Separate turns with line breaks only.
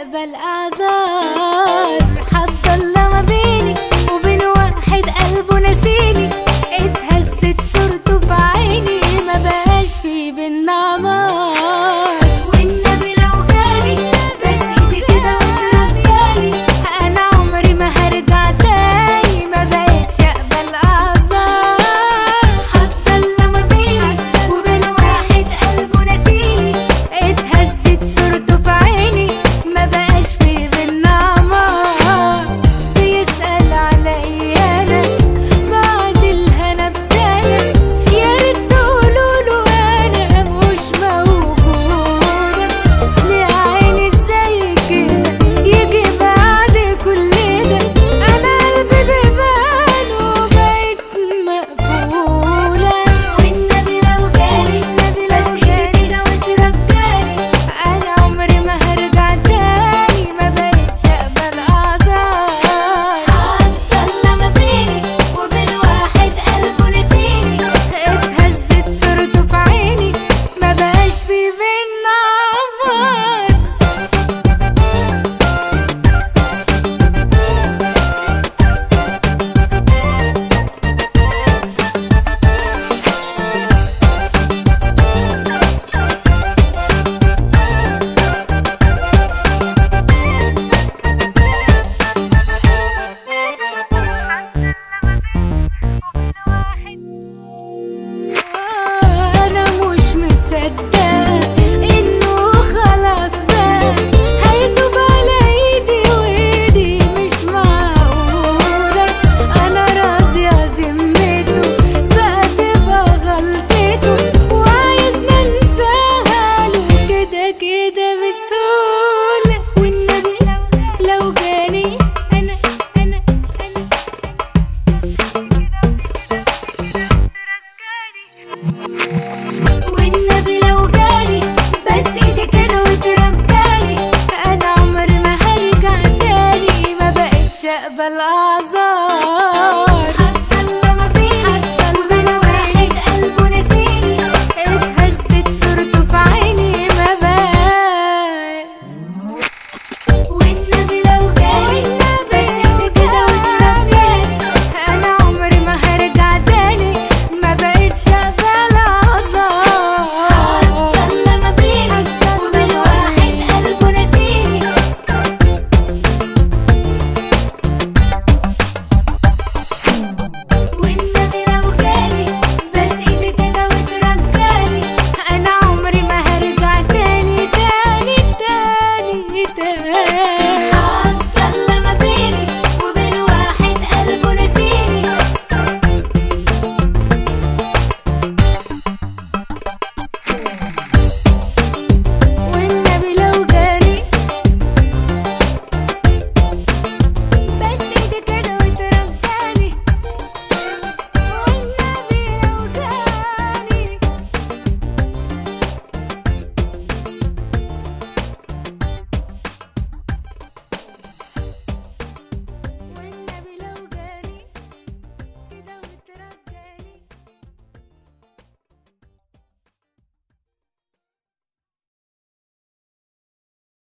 اقبل اعذار حتى الله ما بيني وبين واحد قلبه نسيني اتهزت صورته في عيني ما بقاش في بينا عمار والنبي لو جالي بس ايدي كده وترجالي انا عمري ما هرجع تاني ما بقتش اقبل اعذار حتى الله ما بيني وبين واحد قلبه نسيني اتهزت صورته في عيني ما بقاش في بينا عمار بيسأل عليا انا بعد الهنا بسنة يا ريت تقولوله انا مش موجودة ليه عيني ازاي كده يجي بعد كل ده انا قلبي بيبان وبقيت مقفولة والنبي لو جالي النبي بس ايدي كده وترجالي انا عمري ما هرجع تاني ما بقتش اقبل اعذار حتى الله ما بيني وبين واحد قلبه نسيني اتهزت صورته في عيني ما بقاش في بينا عمار انا مش مصدقه انه خلاص بقى هيتوب على ايدي وايدي مش معقوله انا راضيه ذمته بقى تبقى غلطته وعايزنا ننساها له كده كده بسهوله والنبي لو جاني انا انا انا والنبي لو جالي بس ايدي كده وترجالي انا عمري ما هرجع تاني ما بقتش اقبل